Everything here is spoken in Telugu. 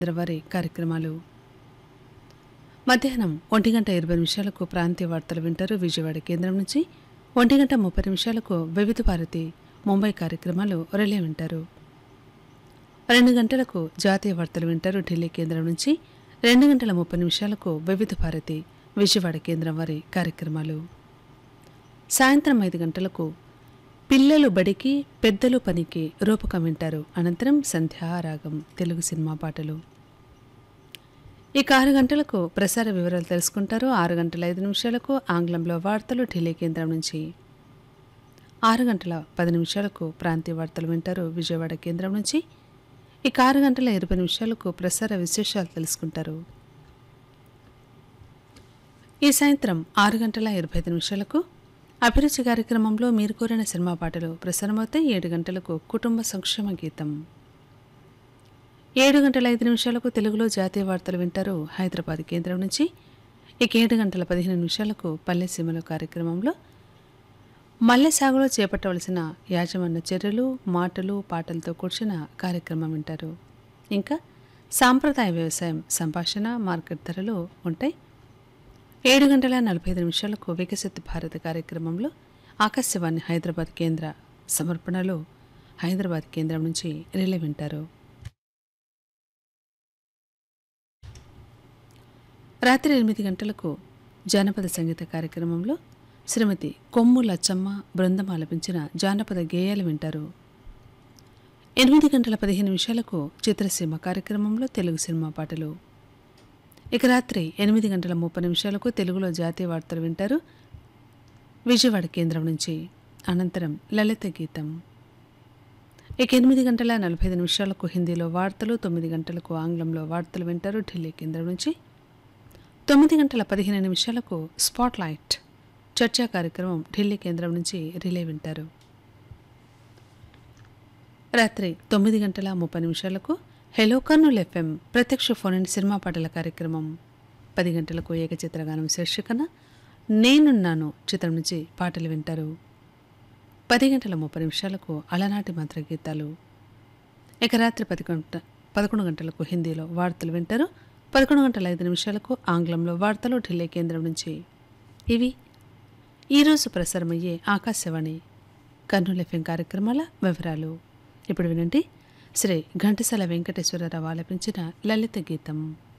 వారి కార్యక్రమాలు మధ్యాహ్నం ఒంటి గంట ఇరవై నిమిషాలకు ప్రాంతీయ వార్తలు వింటారు విజయవాడ కేంద్రం నుంచి ఒంటి గంట ముప్పై నిమిషాలకు వివిధ భారతి ముంబై కార్యక్రమాలు రిలే వింటారు రెండు గంటలకు జాతీయ వార్తలు వింటారు ఢిల్లీ కేంద్రం నుంచి రెండు గంటల ముప్పై నిమిషాలకు వివిధ భారతి విజయవాడ కేంద్రం వారి కార్యక్రమాలు సాయంత్రం ఐదు గంటలకు పిల్లలు బడికి పెద్దలు పనికి రూపకం వింటారు అనంతరం సంధ్యారాగం తెలుగు సినిమా పాటలు ఇక ఆరు గంటలకు ప్రసార వివరాలు తెలుసుకుంటారు ఆరు గంటల ఐదు నిమిషాలకు ఆంగ్లంలో వార్తలు ఢిల్లీ కేంద్రం నుంచి ఆరు గంటల పది నిమిషాలకు ప్రాంతీయ వార్తలు వింటారు విజయవాడ కేంద్రం నుంచి ఇక ఆరు గంటల ఇరవై నిమిషాలకు ప్రసార విశేషాలు తెలుసుకుంటారు ఈ సాయంత్రం ఆరు గంటల ఇరవై ఐదు నిమిషాలకు అభిరుచి కార్యక్రమంలో మీరు కోరిన సినిమా పాటలు ప్రసారమవుతాయి ఏడు గంటలకు కుటుంబ సంక్షేమ గీతం ఏడు గంటల ఐదు నిమిషాలకు తెలుగులో జాతీయ వార్తలు వింటారు హైదరాబాద్ కేంద్రం నుంచి ఇక ఏడు గంటల పదిహేను నిమిషాలకు పల్లె సీమల కార్యక్రమంలో మల్లె సాగులో చేపట్టవలసిన యాజమాన్య చర్యలు మాటలు పాటలతో కూర్చున్న కార్యక్రమం వింటారు ఇంకా సాంప్రదాయ వ్యవసాయం సంభాషణ మార్కెట్ ధరలు ఉంటాయి ఏడు గంటల నలభై ఐదు నిమిషాలకు వికసిత్ భారత్ కార్యక్రమంలో ఆకాశవాణి హైదరాబాద్ కేంద్ర సమర్పణలో హైదరాబాద్ కేంద్రం నుంచి రిలే వింటారు రాత్రి ఎనిమిది గంటలకు జానపద సంగీత కార్యక్రమంలో శ్రీమతి కొమ్ము లచ్చమ్మ బృందం ఆలపించిన జానపద గేయాలు వింటారు ఎనిమిది గంటల పదిహేను నిమిషాలకు చిత్రసీమ కార్యక్రమంలో తెలుగు సినిమా పాటలు ఇక రాత్రి ఎనిమిది గంటల ముప్పై నిమిషాలకు తెలుగులో జాతీయ వార్తలు వింటారు విజయవాడ కేంద్రం నుంచి అనంతరం లలిత గీతం ఇక ఎనిమిది గంటల నలభై ఐదు నిమిషాలకు హిందీలో వార్తలు తొమ్మిది గంటలకు ఆంగ్లంలో వార్తలు వింటారు ఢిల్లీ కేంద్రం నుంచి తొమ్మిది గంటల పదిహేను నిమిషాలకు స్పాట్ లైట్ చర్చా కార్యక్రమం ఢిల్లీ కేంద్రం నుంచి రిలే వింటారు రాత్రి తొమ్మిది గంటల ముప్పై నిమిషాలకు హెలో కర్నూల్ ఎఫ్ఎం ప్రత్యక్ష ఫోన్ ఇన్ సినిమా పాటల కార్యక్రమం పది గంటలకు ఏకచిత్రగానం శీర్షికన నేనున్నాను చిత్రం నుంచి పాటలు వింటారు పది గంటల ముప్పై నిమిషాలకు అలనాటి మంత్ర గీతాలు ఇక రాత్రి పది గంట పదకొండు గంటలకు హిందీలో వార్తలు వింటారు పదకొండు గంటల ఐదు నిమిషాలకు ఆంగ్లంలో వార్తలు ఢిల్లీ కేంద్రం నుంచి ఇవి ఈరోజు ప్రసారమయ్యే ఆకాశవాణి కర్నూలు ఎఫ్ఎం కార్యక్రమాల వివరాలు ఇప్పుడు వినండి శ్రీ ఘంటసాల వెంకటేశ్వరరావు ఆలపించిన లలిత గీతం